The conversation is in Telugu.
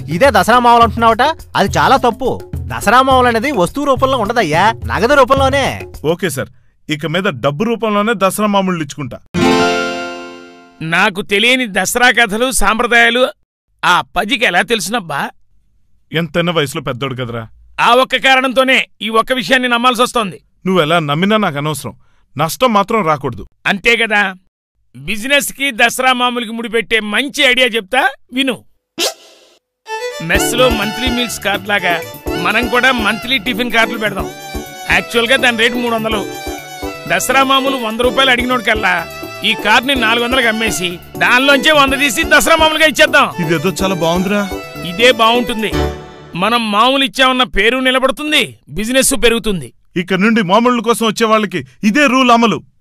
ఇదే దసరా మామూలు అంటున్నావట అది చాలా తప్పు దసరా మామూలు అనేది వస్తువు రూపంలో ఉండదయ్యా నగదు రూపంలోనే ఓకే సార్ ఇక మీద డబ్బు రూపంలోనే దసరా మామూళ్ళు ఇచ్చుకుంటా నాకు తెలియని దసరా కథలు సాంప్రదాయాలు ఆ పజికి ఎలా తెలుసునబ్బా ఎంతైనా వయసులో పెద్దోడు కదరా ఆ ఒక్క కారణంతోనే ఈ ఒక్క విషయాన్ని నమ్మాల్సి వస్తోంది నువ్వెలా నమ్మినా నాకు అనవసరం నష్టం మాత్రం రాకూడదు అంతే కదా బిజినెస్కి దసరా మామూలుకి ముడిపెట్టే మంచి ఐడియా చెప్తా విను మెస్లో మంత్లీ మీల్స్ కార్డ్ లాగా మనం కూడా మంత్లీ టిఫిన్ కార్డులు పెడదాం యాక్చువల్గా దాని రేటు మూడు వందలు దసరా మామూలు వంద రూపాయలు అడిగినోడికల్లా ఈ కార్డ్ని నాలుగు వందలకు అమ్మేసి దానిలోంచే వంద తీసి దసరా మామూలుగా ఇచ్చేద్దాం ఇదేదో చాలా బాగుందిరా ఇదే బాగుంటుంది మనం మామూలు ఇచ్చామన్న పేరు నిలబడుతుంది బిజినెస్ పెరుగుతుంది ఇక నుండి మామూళ్ళ కోసం వచ్చే వాళ్ళకి ఇదే రూల్ అమలు